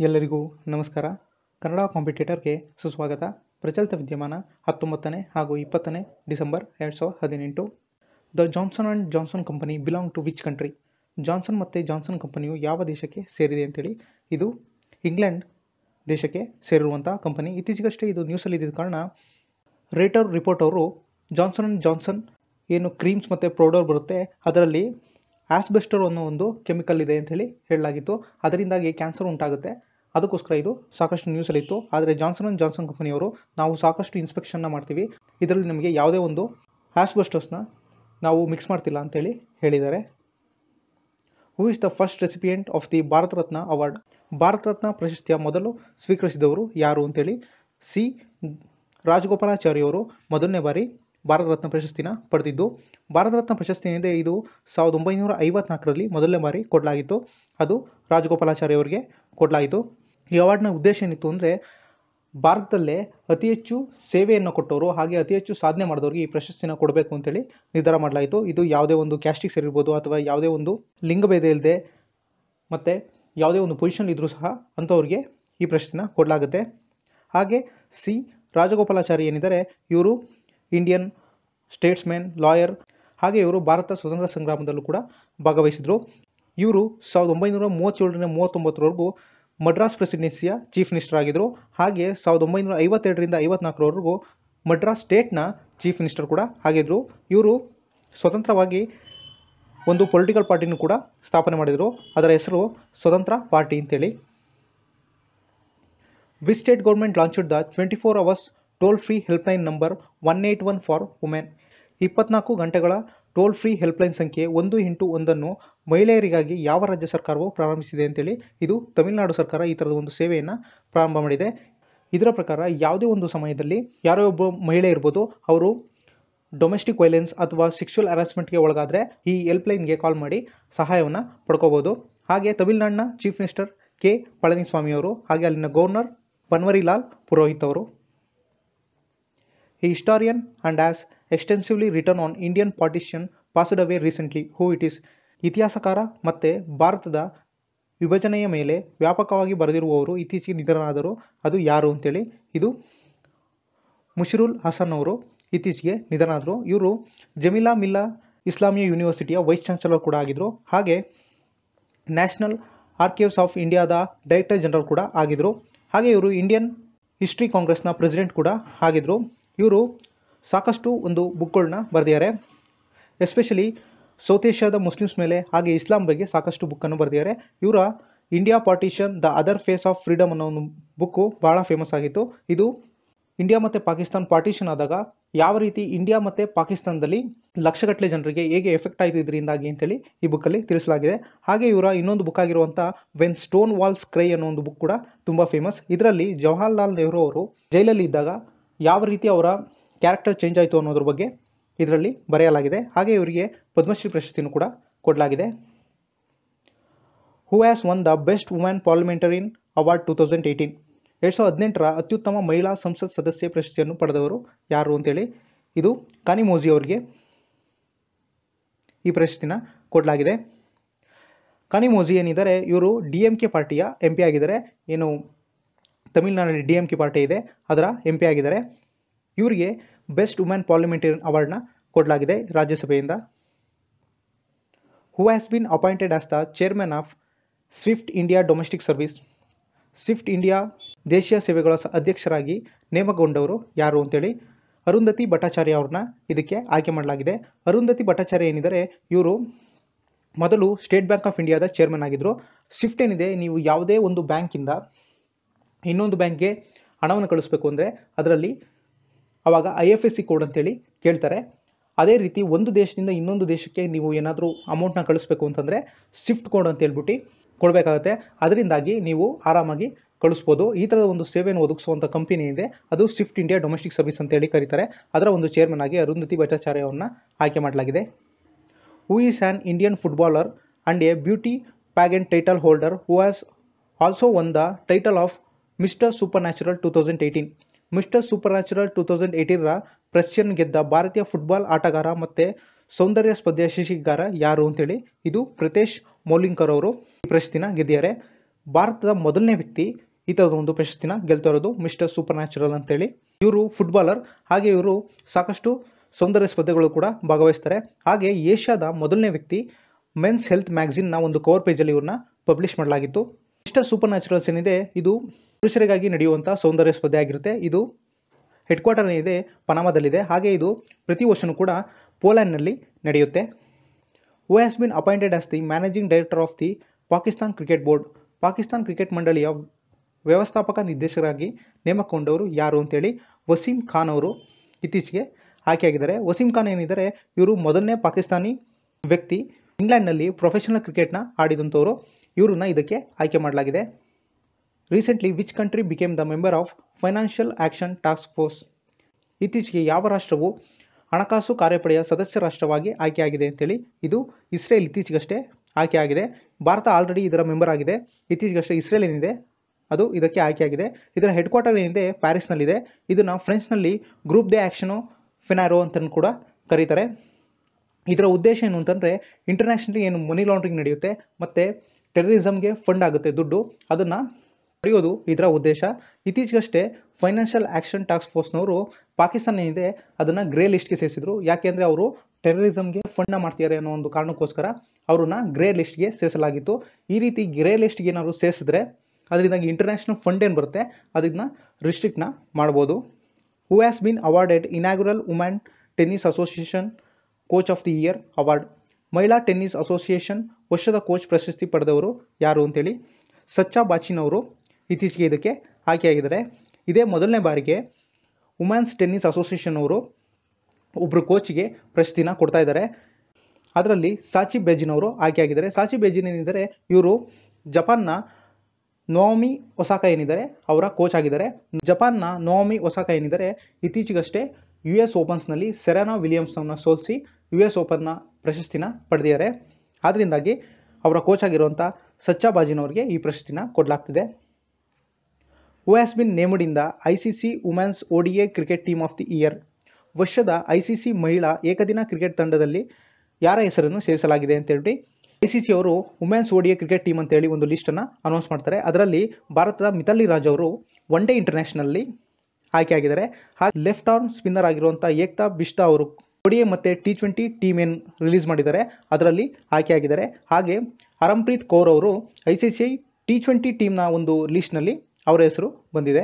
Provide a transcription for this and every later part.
ಎಲ್ಲರಿಗೂ ನಮಸ್ಕಾರ ಕನ್ನಡ ಕಾಂಪಿಟೇಟರ್ಗೆ ಸುಸ್ವಾಗತ ಪ್ರಚಲಿತ ವಿದ್ಯಮಾನ ಹತ್ತೊಂಬತ್ತನೇ ಹಾಗೂ ಇಪ್ಪತ್ತನೇ ಡಿಸೆಂಬರ್ ಎರಡು ಸಾವಿರದ ಹದಿನೆಂಟು the Johnson and Johnson company belong to which country Johnson ಮತ್ತು ಜಾನ್ಸನ್ ಕಂಪನಿಯು ಯಾವ ದೇಶಕ್ಕೆ ಸೇರಿದೆ ಅಂತೇಳಿ ಇದು ಇಂಗ್ಲೆಂಡ್ ದೇಶಕ್ಕೆ ಸೇರಿರುವಂಥ ಕಂಪನಿ ಇತ್ತೀಚೆಗಷ್ಟೇ ಇದು ನ್ಯೂಸಲ್ಲಿ ಇದ್ದಿದ್ದ ಕಾರಣ ರೇಟರ್ ರಿಪೋರ್ಟ್ ಅವರು ಜಾನ್ಸನ್ ಆ್ಯಂಡ್ ಜಾನ್ಸನ್ ಏನು ಕ್ರೀಮ್ಸ್ ಮತ್ತು ಪೌಡರ್ ಬರುತ್ತೆ ಅದರಲ್ಲಿ ಆಸ್ಬೆಸ್ಟರ್ ಅನ್ನೋ ಒಂದು ಕೆಮಿಕಲ್ ಇದೆ ಅಂತ ಹೇಳಿ ಹೇಳಲಾಗಿತ್ತು ಅದರಿಂದಾಗಿ ಕ್ಯಾನ್ಸರ್ ಉಂಟಾಗುತ್ತೆ ಅದಕ್ಕೋಸ್ಕರ ಇದು ಸಾಕಷ್ಟು ನ್ಯೂಸಲ್ಲಿತ್ತು ಆದರೆ ಜಾನ್ಸನ್ ಆ್ಯಂಡ್ ಜಾನ್ಸನ್ ಕಂಪನಿಯವರು ನಾವು ಸಾಕಷ್ಟು ಇನ್ಸ್ಪೆಕ್ಷನ್ನ ಮಾಡ್ತೀವಿ ಇದರಲ್ಲಿ ನಮಗೆ ಯಾವುದೇ ಒಂದು ಆಸ್ಬೆಸ್ಟರ್ಸ್ನ ನಾವು ಮಿಕ್ಸ್ ಮಾಡ್ತಿಲ್ಲ ಅಂತೇಳಿ ಹೇಳಿದ್ದಾರೆ who is the first recipient of the Bharat Ratna award Bharat Ratna ಪ್ರಶಸ್ತಿಯ ಮೊದಲು ಸ್ವೀಕರಿಸಿದವರು ಯಾರು ಅಂತೇಳಿ ಸಿ ರಾಜಗೋಪಾಲಾಚಾರ್ಯವರು ಮೊದಲನೇ ಬಾರಿ ಭಾರತ ರತ್ನ ಪ್ರಶಸ್ತಿನ ಪಡೆದಿದ್ದು ಭಾರತ ರತ್ನ ಪ್ರಶಸ್ತಿ ಏನಿದೆ ಇದು ಸಾವಿರದ ಒಂಬೈನೂರ ಐವತ್ನಾಲ್ಕರಲ್ಲಿ ಮೊದಲನೇ ಬಾರಿ ಕೊಡಲಾಗಿತ್ತು ಅದು ರಾಜಗೋಪಾಲಾಚಾರ್ಯ ಅವರಿಗೆ ಕೊಡಲಾಯಿತು ಈ ಅವಾರ್ಡ್ನ ಉದ್ದೇಶ ಏನಿತ್ತು ಅಂದರೆ ಭಾರತದಲ್ಲೇ ಅತಿ ಹೆಚ್ಚು ಸೇವೆಯನ್ನು ಕೊಟ್ಟವರು ಹಾಗೆ ಅತಿ ಹೆಚ್ಚು ಸಾಧನೆ ಮಾಡಿದವರಿಗೆ ಈ ಪ್ರಶಸ್ತಿನ ಕೊಡಬೇಕು ಅಂತೇಳಿ ನಿರ್ಧಾರ ಮಾಡಲಾಯಿತು ಇದು ಯಾವುದೇ ಒಂದು ಕ್ಯಾಸ್ಟಿಕ್ ಸೇರಿರ್ಬೋದು ಅಥವಾ ಯಾವುದೇ ಒಂದು ಲಿಂಗಭೇದ ಇಲ್ಲದೆ ಮತ್ತು ಯಾವುದೇ ಒಂದು ಪೊಸಿಷನ್ ಇದ್ದರೂ ಸಹ ಅಂಥವ್ರಿಗೆ ಈ ಪ್ರಶಸ್ತಿನ ಕೊಡಲಾಗುತ್ತೆ ಹಾಗೆ ಸಿ ರಾಜಗೋಪಾಲಾಚಾರಿ ಏನಿದ್ದಾರೆ ಇವರು ಇಂಡಿಯನ್ ಸ್ಟೇಟ್ಸ್ಮ್ಯಾನ್ ಲಾಯರ್ ಹಾಗೆ ಇವರು ಭಾರತ ಸ್ವತಂತ್ರ ಸಂಗ್ರಾಮದಲ್ಲೂ ಕೂಡ ಭಾಗವಹಿಸಿದರು ಇವರು ಸಾವಿರದ ಒಂಬೈನೂರ ಮೂವತ್ತೇಳರಿಂದ ಮೂವತ್ತೊಂಬತ್ತರವರೆಗೂ ಮಡ್ರಾಸ್ ಪ್ರೆಸಿಡೆನ್ಸಿಯ ಚೀಫ್ ಮಿನಿಸ್ಟರ್ ಆಗಿದ್ದರು ಹಾಗೆ ಸಾವಿರದ ಒಂಬೈನೂರ ಐವತ್ತೆರಡರಿಂದ ಐವತ್ನಾಲ್ಕರವರೆಗೂ ಮಡ್ರಾಸ್ ಸ್ಟೇಟ್ನ ಚೀಫ್ ಮಿನಿಸ್ಟರ್ ಕೂಡ ಆಗಿದ್ದರು ಇವರು ಸ್ವತಂತ್ರವಾಗಿ ಒಂದು ಪೊಲಿಟಿಕಲ್ ಪಾರ್ಟಿನೂ ಕೂಡ ಸ್ಥಾಪನೆ ಮಾಡಿದರು ಅದರ ಹೆಸರು ಸ್ವತಂತ್ರ ಪಾರ್ಟಿ ಅಂತೇಳಿ we state government launched the twenty four hours toll free helpline number one eight one for women ಇಪ್ಪತ್ನಾಲ್ಕು ಗಂಟೆಗಳ ಟೋಲ್ ಫ್ರೀ ಹೆಲ್ಪ್ಲೈನ್ ಸಂಖ್ಯೆ ಒಂದು ಎಂಟು ಒಂದನ್ನು ಮಹಿಳೆಯರಿಗಾಗಿ ಯಾವ ರಾಜ್ಯ ಸರ್ಕಾರವು ಪ್ರಾರಂಭಿಸಿದೆ ಅಂತೇಳಿ ಇದು ತಮಿಳುನಾಡು ಸರ್ಕಾರ ಈ ಥರದ ಒಂದು ಸೇವೆಯನ್ನು ಪ್ರಾರಂಭ ಮಾಡಿದೆ ಇದರ ಪ್ರಕಾರ ಯಾವುದೇ ಒಂದು ಸಮಯದಲ್ಲಿ ಯಾರೋ ಒಬ್ಬ ಮಹಿಳೆ ಇರ್ಬೋದು ಅವರು ಡೊಮೆಸ್ಟಿಕ್ ವೈಲೆನ್ಸ್ ಅಥವಾ ಸೆಕ್ಷುವಲ್ ಹರಾಸ್ಮೆಂಟ್ಗೆ ಒಳಗಾದರೆ ಈ ಹೆಲ್ಪ್ಲೈನ್ಗೆ ಕಾಲ್ ಮಾಡಿ ಸಹಾಯವನ್ನು ಪಡ್ಕೋಬೋದು ಹಾಗೆ ತಮಿಳುನಾಡಿನ ಚೀಫ್ ಮಿನಿಸ್ಟರ್ ಕೆ ಪಳನಿಸ್ವಾಮಿ ಅವರು ಹಾಗೆ ಅಲ್ಲಿನ ಗವರ್ನರ್ ಬನ್ವರಿಲಾಲ್ ಪುರೋಹಿತ್ ಅವರು ಈ historian and has extensively written on Indian partition passed away recently who it is ಇತಿಹಾಸಕಾರ ಮತ್ತು ಭಾರತದ ವಿಭಜನೆಯ ಮೇಲೆ ವ್ಯಾಪಕವಾಗಿ ಬರೆದಿರುವವರು ಇತ್ತೀಚೆಗೆ ನಿಧನರಾದರು ಅದು ಯಾರು ಅಂತೇಳಿ ಇದು ಮುಷಿರುಲ್ ಹಸನ್ ಅವರು ಇತ್ತೀಚೆಗೆ ನಿಧನರಾದರು ಇವರು ಜಮೀಲಾ ಮಿಲ್ಲಾ ಇಸ್ಲಾಮಿಯಾ ಯೂನಿವರ್ಸಿಟಿಯ ವೈಸ್ ಚಾನ್ಸಲರ್ ಕೂಡ ಆಗಿದ್ದರು ಹಾಗೆ ನ್ಯಾಷನಲ್ ಆರ್ಕೈವ್ಸ್ ಆಫ್ ಇಂಡಿಯಾದ ಡೈರೆಕ್ಟರ್ ಜನರಲ್ ಕೂಡ ಆಗಿದ್ದರು ಹಾಗೆ ಇವರು ಇಂಡಿಯನ್ ಹಿಸ್ಟ್ರಿ ಕಾಂಗ್ರೆಸ್ನ ಪ್ರೆಸಿಡೆಂಟ್ ಕೂಡ ಆಗಿದ್ದರು ಇವರು ಸಾಕಷ್ಟು ಒಂದು ಬುಕ್ಗಳನ್ನ ಬರೆದಿದ್ದಾರೆ ಎಸ್ಪೆಷಲಿ ಸೌತ್ ಏಷ್ಯಾದ ಮುಸ್ಲಿಮ್ಸ್ ಮೇಲೆ ಹಾಗೆ ಇಸ್ಲಾಂ ಬಗ್ಗೆ ಸಾಕಷ್ಟು ಬುಕ್ಕನ್ನು ಬರೆದಿದ್ದಾರೆ ಇವರ India partition the other face of freedom ಅನ್ನೋ ಒಂದು ಬುಕ್ಕು ಭಾಳ ಫೇಮಸ್ ಆಗಿತ್ತು ಇದು ಇಂಡಿಯಾ ಮತ್ತು ಪಾಕಿಸ್ತಾನ್ ಪಾರ್ಟಿಷನ್ ಆದಾಗ ಯಾವ ರೀತಿ ಇಂಡಿಯಾ ಮತ್ತು ಪಾಕಿಸ್ತಾನದಲ್ಲಿ ಲಕ್ಷಗಟ್ಟಲೆ ಜನರಿಗೆ ಹೇಗೆ ಎಫೆಕ್ಟ್ ಆಯಿತು ಇದರಿಂದಾಗಿ ಅಂತೇಳಿ ಈ ಬುಕ್ಕಲ್ಲಿ ತಿಳಿಸಲಾಗಿದೆ ಹಾಗೆ ಇವರ ಇನ್ನೊಂದು ಬುಕ್ ಆಗಿರುವಂಥ ವೆನ್ ಸ್ಟೋನ್ ವಾಲ್ಸ್ ಕ್ರೈ ಅನ್ನೋ ಒಂದು ಬುಕ್ ಕೂಡ ತುಂಬ ಫೇಮಸ್ ಇದರಲ್ಲಿ ಜವಾಹರ್ಲಾಲ್ ನೆಹರು ಅವರು ಜೈಲಲ್ಲಿ ಇದ್ದಾಗ ಯಾವ ರೀತಿ ಅವರ ಕ್ಯಾರೆಕ್ಟರ್ ಚೇಂಜ್ ಆಯಿತು ಅನ್ನೋದ್ರ ಬಗ್ಗೆ ಇದರಲ್ಲಿ ಬರೆಯಲಾಗಿದೆ ಹಾಗೆ ಇವರಿಗೆ ಪದ್ಮಶ್ರೀ ಪ್ರಶಸ್ತಿನೂ ಕೂಡ ಕೊಡಲಾಗಿದೆ who has won the best women parliamentarian award two thousand eighteen ಎರಡು ಸಾವಿರದ ಹದಿನೆಂಟರ ಅತ್ಯುತ್ತಮ ಮಹಿಳಾ ಸಂಸತ್ ಸದಸ್ಯ ಪ್ರಶಸ್ತಿಯನ್ನು ಪಡೆದವರು ಯಾರು ಅಂತೇಳಿ ಇದು ಕಾನಿಮೋಜಿ ಅವರಿಗೆ ಈ ಪ್ರಶಸ್ತಿನ ಕೊಡಲಾಗಿದೆ ಕಾನಿಮೋಜಿ ಏನಿದ್ದಾರೆ ಇವರು ಡಿ ಎಮ್ ಕೆ ಪಾರ್ಟಿಯ ಎಂ ಪಿ ಆಗಿದ್ದಾರೆ ಏನು ತಮಿಳುನಾಡಲ್ಲಿ ಡಿ ಎಮ್ ಕೆ ಪಾರ್ಟಿ ಇದೆ ಅದರ ಎಂ ಪಿ ಆಗಿದ್ದಾರೆ ಇವರಿಗೆ ಬೆಸ್ಟ್ ವುಮೆನ್ ಪಾರ್ಲಿಮೆಂಟರಿಯನ್ ಅವಾರ್ಡ್ನ ಕೊಡಲಾಗಿದೆ ರಾಜ್ಯಸಭೆಯಿಂದ who has been appointed as the chairman of SWIFT India domestic service SWIFT India ದೇಶೀಯ ಸೇವೆಗಳ ಅಧ್ಯಕ್ಷರಾಗಿ ನೇಮಕಗೊಂಡವರು ಯಾರು ಅಂತೇಳಿ ಅರುಂಧತಿ ಭಟ್ಟಾಚಾರ್ಯ ಅವ್ರನ್ನ ಇದಕ್ಕೆ ಆಯ್ಕೆ ಮಾಡಲಾಗಿದೆ ಅರುಂಧತಿ ಭಟ್ಟಾಚಾರ್ಯ ಏನಿದ್ದಾರೆ ಇವರು ಮೊದಲು ಸ್ಟೇಟ್ ಬ್ಯಾಂಕ್ ಆಫ್ ಇಂಡಿಯಾದ ಚೇರ್ಮನ್ ಆಗಿದ್ದರು ಸ್ವಿಫ್ಟ್ ಏನಿದೆ ನೀವು ಯಾವುದೇ ಒಂದು ಬ್ಯಾಂಕಿಂದ ಇನ್ನೊಂದು ಬ್ಯಾಂಕ್ಗೆ ಹಣವನ್ನು ಕಳಿಸ್ಬೇಕು ಅಂದರೆ ಅದರಲ್ಲಿ ಆವಾಗ I F S C code ಅಂತೇಳಿ ಕೇಳ್ತಾರೆ ಅದೇ ರೀತಿ ಒಂದು ದೇಶದಿಂದ ಇನ್ನೊಂದು ದೇಶಕ್ಕೆ ನೀವು ಏನಾದರೂ ಅಮೌಂಟ್ನ ಕಳಿಸ್ಬೇಕು ಅಂತಂದರೆ ಸ್ವಿಫ್ಟ್ ಕೋಡ್ ಅಂತ ಹೇಳ್ಬಿಟ್ಟು ಕೊಡಬೇಕಾಗುತ್ತೆ ಅದರಿಂದಾಗಿ ನೀವು ಆರಾಮಾಗಿ ಕಳಿಸ್ಬೋದು ಈ ಥರದ ಒಂದು ಸೇವೆಯನ್ನು ಒದಗಿಸುವಂಥ ಕಂಪನಿ ಇದೆ ಅದು ಸ್ವಿಫ್ಟ್ ಇಂಡಿಯಾ ಡೊಮೆಸ್ಟಿಕ್ ಸರ್ವಿಸ್ ಅಂತೇಳಿ ಕರೀತಾರೆ ಅದರ ಒಂದು ಚೇರ್ಮನ್ ಆಗಿ ಅರುಂಧತಿ ಭಟ್ಟಾಚಾರ್ಯ ಅವ್ರನ್ನ ಆಯ್ಕೆ ಮಾಡಲಾಗಿದೆ who is an Indian footballer and a beauty pageant title holder who has also won the title of Mister Super Natural two thousand eighteen Mister Super Natural two thousand ಏಯ್ಟೀನರ ಪ್ರಶಸ್ತಿಯನ್ನು ಗೆದ್ದ ಭಾರತೀಯ ಫುಟ್ಬಾಲ್ ಆಟಗಾರ ಮತ್ತು ಸೌಂದರ್ಯ ಸ್ಪರ್ಧೆಯ ಶೀರ್ಷಿಕೆಗಾರ ಯಾರು ಅಂತೇಳಿ ಇದು ಪ್ರಿತೇಶ್ ಮೌಲಿಂಕರ್ ಅವರು ಈ ಪ್ರಶಸ್ತಿನ ಗೆದ್ದಿದ್ದಾರೆ ಭಾರತದ ಮೊದಲನೇ ವ್ಯಕ್ತಿ ಈ ಥರದ ಒಂದು ಪ್ರಶಸ್ತಿನ ಗೆಲ್ತಾ ಇರೋದು ಮಿಸ್ಟರ್ ಸೂಪರ್ ನ್ಯಾಚುರಲ್ ಅಂತೇಳಿ ಇವರು ಫುಟ್ಬಾಲರ್ ಹಾಗೆ ಇವರು ಸಾಕಷ್ಟು ಸೌಂದರ್ಯ ಸ್ಪರ್ಧೆಗಳು ಕೂಡ ಭಾಗವಹಿಸ್ತಾರೆ ಹಾಗೆ ಏಷ್ಯಾದ ಮೊದಲನೇ ವ್ಯಕ್ತಿ ಮೆನ್ಸ್ ಹೆಲ್ತ್ ಮ್ಯಾಗಝಿನ್ನ ಒಂದು ಕವರ್ ಪೇಜಲ್ಲಿ ಇವ್ರನ್ನ ಪಬ್ಲಿಷ್ ಮಾಡಲಾಗಿತ್ತು ಮಿಸ್ಟರ್ ಸೂಪರ್ ನ್ಯಾಚುರಲ್ಸ್ ಏನಿದೆ ಇದು ಪುರುಷರಿಗಾಗಿ ನಡೆಯುವಂಥ ಸೌಂದರ್ಯ ಸ್ಪರ್ಧೆ ಆಗಿರುತ್ತೆ ಇದು ಹೆಡ್ ಕ್ವಾರ್ಟರ್ ಏನಿದೆ ಪನಾಮಾದಲ್ಲಿದೆ ಹಾಗೆ ಇದು ಪ್ರತಿ ವರ್ಷವೂ ಕೂಡ ಪೋಲ್ಯಾಂಡ್ನಲ್ಲಿ ನಡೆಯುತ್ತೆ who has been appointed as the managing director of the Pakistan cricket board Pakistan cricket ಮಂಡಳಿಯ ವ್ಯವಸ್ಥಾಪಕ ನಿರ್ದೇಶಕರಾಗಿ ನೇಮಕಗೊಂಡವರು ಯಾರು ಅಂತೇಳಿ ವಸೀಂ ಖಾನ್ ಅವರು ಇತ್ತೀಚೆಗೆ ಆಯ್ಕೆಯಾಗಿದ್ದಾರೆ ವಸೀಂ ಖಾನ್ ಏನಿದ್ದಾರೆ ಇವರು ಮೊದಲನೇ ಪಾಕಿಸ್ತಾನಿ ವ್ಯಕ್ತಿ ಇಂಗ್ಲೆಂಡ್ನಲ್ಲಿ ಪ್ರೊಫೆಷನಲ್ ಕ್ರಿಕೆಟ್ನ ಆಡಿದಂಥವರು ಇವ್ರನ್ನ ಇದಕ್ಕೆ ಆಯ್ಕೆ ಮಾಡಲಾಗಿದೆ recently which country became the member of financial action task force ಇತ್ತೀಚೆಗೆ ಯಾವ ರಾಷ್ಟ್ರವು ಹಣಕಾಸು ಕಾರ್ಯಪಡೆಯ ಸದಸ್ಯ ರಾಷ್ಟ್ರವಾಗಿ ಆಯ್ಕೆಯಾಗಿದೆ ಅಂತೇಳಿ ಇದು ಇಸ್ರೇಲ್ ಇತ್ತೀಚೆಗಷ್ಟೇ ಆಯ್ಕೆಯಾಗಿದೆ ಭಾರತ ಆಲ್ರೆಡಿ ಇದರ ಮೆಂಬರ್ ಆಗಿದೆ ಇತ್ತೀಚೆಗಷ್ಟೇ ಇಸ್ರೇಲ್ ಏನಿದೆ ಅದು ಇದಕ್ಕೆ ಆಯ್ಕೆಯಾಗಿದೆ ಇದರ ಹೆಡ್ ಕ್ವಾರ್ಟರ್ ಏನಿದೆ ಪ್ಯಾರಿಸ್ನಲ್ಲಿದೆ ಇದನ್ನು ಫ್ರೆಂಚ್ನಲ್ಲಿ ಗ್ರೂಪ್ ದೆ ಆ್ಯಕ್ಷನು ಫಿನಾರೋ ಅಂತ ಕೂಡ ಕರೀತಾರೆ ಇದರ ಉದ್ದೇಶ ಏನು ಅಂತಂದರೆ ಇಂಟರ್ನ್ಯಾಷನಲಿ ಏನು ಮನಿ ಲಾಂಡ್ರಿಂಗ್ ನಡೆಯುತ್ತೆ ಮತ್ತು ಟೆರರಿಸಮ್ಗೆ ಫಂಡ್ ಆಗುತ್ತೆ ದುಡ್ಡು ಅದನ್ನು ಪಡೆಯೋದು ಇದರ ಉದ್ದೇಶ ಇತ್ತೀಚೆಗಷ್ಟೇ ಫೈನಾನ್ಷಿಯಲ್ ಆ್ಯಕ್ಷನ್ ಟಾಸ್ಕ್ ಫೋರ್ಸ್ನವರು ಪಾಕಿಸ್ತಾನ ಏನಿದೆ ಅದನ್ನು ಗ್ರೇ ಲಿಸ್ಟ್ಗೆ ಸೇರಿಸಿದ್ರು ಯಾಕೆಂದರೆ ಅವರು ಟೆರರಿಸಮ್ಗೆ ಫಂಡ್ನ ಮಾಡ್ತಿದ್ದಾರೆ ಅನ್ನೋ ಒಂದು ಕಾರಣಕ್ಕೋಸ್ಕರ ಅವ್ರನ್ನ ಗ್ರೇ ಲಿಸ್ಟ್ಗೆ ಸೇರಿಸಲಾಗಿತ್ತು ಈ ರೀತಿ ಗ್ರೇ ಲಿಸ್ಟ್ಗೆ ಏನಾದ್ರು ಸೇರಿಸಿದ್ರೆ ಅದರಿಂದಾಗಿ ಇಂಟರ್ನ್ಯಾಷನಲ್ ಫಂಡ್ ಏನು ಬರುತ್ತೆ ಅದನ್ನ ರಿಸ್ಟ್ರಿಕ್ಟ್ನ ಮಾಡ್ಬೋದು who has been awarded inaugural women tennis association coach of the year award ಮಹಿಳಾ ಟೆನ್ನಿಸ್ ಅಸೋಸಿಯೇಷನ್ ವರ್ಷದ ಕೋಚ್ ಪ್ರಶಸ್ತಿ ಪಡೆದವರು ಯಾರು ಅಂತೇಳಿ ಸಚ್ಚಾ ಬಾಚಿನವರು ಇತ್ತೀಚೆಗೆ ಇದಕ್ಕೆ ಆಯ್ಕೆಯಾಗಿದ್ದಾರೆ ಇದೇ ಮೊದಲನೇ ಬಾರಿಗೆ ವುಮೆನ್ಸ್ ಟೆನ್ನಿಸ್ ಅಸೋಸಿಯೇಷನ್ ಅವರು ಒಬ್ಬರು ಕೋಚಿಗೆ ಪ್ರಶಸ್ತಿನ ಕೊಡ್ತಾ ಇದ್ದಾರೆ ಅದರಲ್ಲಿ ಸಾಚಿ ಬೇಜಿನ್ ಅವರು ಆಯ್ಕೆಯಾಗಿದ್ದಾರೆ ಸಾಚಿ ಬೇಜಿನ್ ಏನಿದ್ದಾರೆ ಇವರು ಜಪಾನ್ನ ನೋಮಿ ಒಸಾಕ ಏನಿದ್ದಾರೆ ಅವರ ಕೋಚ್ ಆಗಿದ್ದಾರೆ ಜಪಾನ್ನ ನೋಮಿ ಒಸಾಕ ಏನಿದ್ದಾರೆ ಇತ್ತೀಚೆಗಷ್ಟೇ ಯು ಎಸ್ ಓಪನ್ಸ್ನಲ್ಲಿ ಸೆರೆನಾ ವಿಲಿಯಮ್ಸನ್ನ ಸೋಲಿಸಿ ಯು ಎಸ್ ಓಪನ್ನ ಪ್ರಶಸ್ತಿನ ಪಡೆದಿದ್ದಾರೆ ಆದ್ದರಿಂದಾಗಿ ಅವರ ಕೋಚ್ ಆಗಿರುವಂಥ ಸಚ್ಚಾ ಬಾಜಿನವರಿಗೆ ಈ ಪ್ರಶಸ್ತಿನ ಕೊಡಲಾಗ್ತಿದೆ who has been named in the I C C women's ODI cricket team of the year ವರ್ಷದ ಐ ಸಿ ಸಿ ಮಹಿಳಾ ಏಕದಿನ ಕ್ರಿಕೆಟ್ ತಂಡದಲ್ಲಿ ಯಾರ ಹೆಸರನ್ನು ಸೇರಿಸಲಾಗಿದೆ ಅಂತೇಳಿ ಐ ಸಿ ಸಿ ಅವರು ವುಮೆನ್ಸ್ ಓಡಿಎ ಕ್ರಿಕೆಟ್ ಟೀಮ್ ಅಂತೇಳಿ ಒಂದು ಲಿಸ್ಟನ್ನು ಅನೌನ್ಸ್ ಮಾಡ್ತಾರೆ ಅದರಲ್ಲಿ ಭಾರತದ ಮಿತಾಲಿ ರಾಜ್ ಅವರು ಒನ್ ಡೇ ಇಂಟರ್ನ್ಯಾಷನಲ್ಲಿ ಆಯ್ಕೆಯಾಗಿದ್ದಾರೆ ಹಾಗೆ ಲೆಫ್ಟ್ ಆರ್ಮ್ ಸ್ಪಿನ್ನರ್ ಆಗಿರುವಂಥ ಏಕ್ತಾ ಬಿಸ್ಟಾ ಅವರು ಒಡಿಎ ಮತ್ತು ಟಿ ಟ್ವೆಂಟಿ ಟೀಮ್ ಏನು ರಿಲೀಸ್ ಮಾಡಿದ್ದಾರೆ ಅದರಲ್ಲಿ ಆಯ್ಕೆಯಾಗಿದ್ದಾರೆ ಹಾಗೆ ಹರಂಪ್ರೀತ್ ಕೌರ್ ಅವರು I C C I T twenty ಟೀಮ್ನ ಒಂದು ಲಿಸ್ಟ್ನಲ್ಲಿ ಅವರ ಹೆಸರು ಬಂದಿದೆ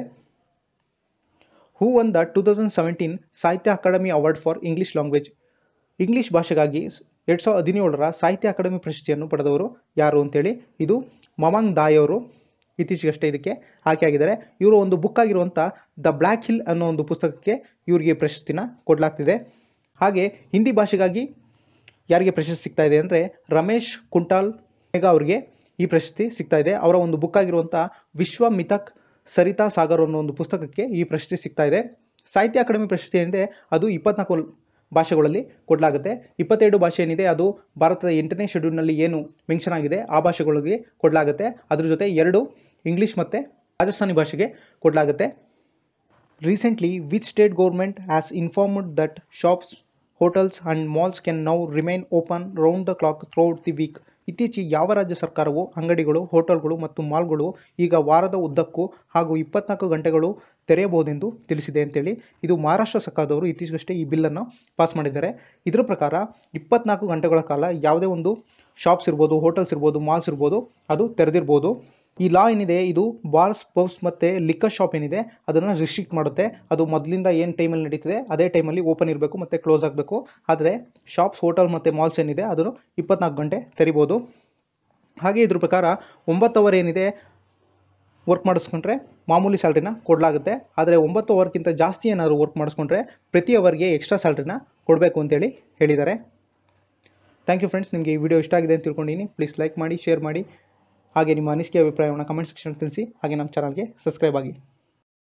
who won the two thousand seventeen Sahitya Akademi award for English language English ಭಾಷೆಗಾಗಿ ಎರಡು ಸಾವಿರದ ಹದಿನೇಳರ ಸಾಹಿತ್ಯ ಅಕಾಡೆಮಿ ಪ್ರಶಸ್ತಿಯನ್ನು ಪಡೆದವರು ಯಾರು ಅಂತೇಳಿ ಇದು ಮಮಾಂಗ್ ದಾಯ್ ಅವರು ಇತ್ತೀಚೆಗಷ್ಟೇ ಇದಕ್ಕೆ ಆಯ್ಕೆಯಾಗಿದ್ದಾರೆ ಇವರು ಒಂದು ಬುಕ್ ಆಗಿರುವಂಥ ದ ಬ್ಲ್ಯಾಕ್ ಹಿಲ್ ಅನ್ನೋ ಒಂದು ಪುಸ್ತಕಕ್ಕೆ ಇವರಿಗೆ ಪ್ರಶಸ್ತಿನ ಕೊಡಲಾಗ್ತಿದೆ ಹಾಗೆ ಹಿಂದಿ ಭಾಷೆಗಾಗಿ ಯಾರಿಗೆ ಪ್ರಶಸ್ತಿ ಸಿಗ್ತಾ ಇದೆ ಅಂದರೆ ರಮೇಶ್ ಕುಂಟಾಲ್ ಮೇಘ ಅವರಿಗೆ ಈ ಪ್ರಶಸ್ತಿ ಸಿಗ್ತಾ ಇದೆ ಅವರ ಒಂದು ಬುಕ್ ಆಗಿರುವಂಥ ವಿಶ್ವ ಮಿತಕ್ ಸರಿತಾ ಸಾಗರ್ ಅನ್ನೋ ಒಂದು ಪುಸ್ತಕಕ್ಕೆ ಈ ಪ್ರಶಸ್ತಿ ಸಿಗ್ತಾ ಇದೆ ಸಾಹಿತ್ಯ ಅಕಾಡೆಮಿ ಪ್ರಶಸ್ತಿ ಏನಿದೆ ಅದು ಇಪ್ಪತ್ನಾಲ್ಕು ಭಾಷೆಗಳಲ್ಲಿ ಕೊಡಲಾಗುತ್ತೆ ಇಪ್ಪತ್ತೆರಡು ಭಾಷೆ ಏನಿದೆ ಅದು ಭಾರತದ ಎಂಟನೇ ಶೆಡ್ಯೂಲ್ನಲ್ಲಿ ಏನು ಮೆನ್ಷನ್ ಆಗಿದೆ ಆ ಭಾಷೆಗಳಿಗೆ ಕೊಡಲಾಗುತ್ತೆ ಅದ್ರ ಜೊತೆ ಎರಡು ಇಂಗ್ಲೀಷ್ ಮತ್ತು ರಾಜಸ್ಥಾನಿ ಭಾಷೆಗೆ ಕೊಡಲಾಗುತ್ತೆ recently which state government has informed that shops hotels and malls can now remain open round the clock throughout the week ಇತ್ತೀಚೆಗೆ ಯಾವ ರಾಜ್ಯ ಸರ್ಕಾರವು ಅಂಗಡಿಗಳು ಹೋಟೆಲ್ಗಳು ಮತ್ತು ಮಾಲ್ಗಳು ಈಗ ವಾರದ ಉದ್ದಕ್ಕೂ ಹಾಗೂ ಇಪ್ಪತ್ನಾಲ್ಕು ಗಂಟೆಗಳು ತೆರೆಯಬಹುದೆಂದು ತಿಳಿಸಿದೆ ಅಂತೇಳಿ ಇದು ಮಹಾರಾಷ್ಟ್ರ ಸರ್ಕಾರದವರು ಇತ್ತೀಚೆಗಷ್ಟೇ ಈ ಬಿಲ್ಲನ್ನು ಪಾಸ್ ಮಾಡಿದ್ದಾರೆ ಇದರ ಪ್ರಕಾರ ಇಪ್ಪತ್ನಾಲ್ಕು ಗಂಟೆಗಳ ಕಾಲ ಯಾವುದೇ ಒಂದು ಶಾಪ್ಸ್ ಇರ್ಬೋದು ಹೋಟೆಲ್ಸ್ ಇರ್ಬೋದು ಮಾಲ್ಸ್ ಇರ್ಬೋದು ಅದು ತೆರೆದಿರ್ಬೋದು ಈ ಲಾ ಏನಿದೆ ಇದು ಬಾರ್ಸ್ ಪಬ್ಸ್ ಮತ್ತು ಲಿಕ್ಕರ್ ಶಾಪ್ ಏನಿದೆ ಅದನ್ನು ರಿಸ್ಟ್ರಿಕ್ಟ್ ಮಾಡುತ್ತೆ ಅದು ಮೊದಲಿಂದ ಏನು ಟೈಮಲ್ಲಿ ನಡೀತಿದೆ ಅದೇ ಟೈಮಲ್ಲಿ ಓಪನ್ ಇರಬೇಕು ಮತ್ತು ಕ್ಲೋಸ್ ಆಗಬೇಕು ಆದರೆ ಶಾಪ್ಸ್ ಹೋಟೆಲ್ ಮತ್ತು ಮಾಲ್ಸ್ ಏನಿದೆ ಅದನ್ನು ಇಪ್ಪತ್ನಾಲ್ಕು ಗಂಟೆ ತೆರಿಬೋದು ಹಾಗೆ ಇದ್ರ ಪ್ರಕಾರ ಒಂಬತ್ತು ಅವರ್ ಏನಿದೆ ವರ್ಕ್ ಮಾಡಿಸ್ಕೊಂಡ್ರೆ ಮಾಮೂಲಿ ಸ್ಯಾಲ್ರಿನ ಕೊಡಲಾಗುತ್ತೆ ಆದರೆ ಒಂಬತ್ತು ಅವರ್ಗಿಂತ ಜಾಸ್ತಿ ಏನಾದರೂ ವರ್ಕ್ ಮಾಡಿಸ್ಕೊಂಡ್ರೆ ಪ್ರತಿ ಅವರ್ಗೆ ಎಕ್ಸ್ಟ್ರಾ ಸ್ಯಾಲ್ರಿನ ಕೊಡಬೇಕು ಅಂತೇಳಿ ಹೇಳಿದ್ದಾರೆ ಥ್ಯಾಂಕ್ ಯು ಫ್ರೆಂಡ್ಸ್ ನಿಮಗೆ ಈ ವಿಡಿಯೋ ಇಷ್ಟ ಆಗಿದೆ ಅಂತ ತಿಳ್ಕೊಂಡಿನಿ ಪ್ಲೀಸ್ ಲೈಕ್ ಮಾಡಿ ಶೇರ್ ಮಾಡಿ ಹಾಗೆ ನಿಮ್ಮ ಅನಿಸಿಕೆ ಅಭಿಪ್ರಾಯವನ್ನು ಕಮೆಂಟ್ ಸೆಕ್ಷನ್ ತಿಳಿಸಿ ಹಾಗೆ ನಮ್ಮ ಚಾನಲ್ಗೆ ಸಬ್ಸ್ಕ್ರೈಬ್ ಆಗಿ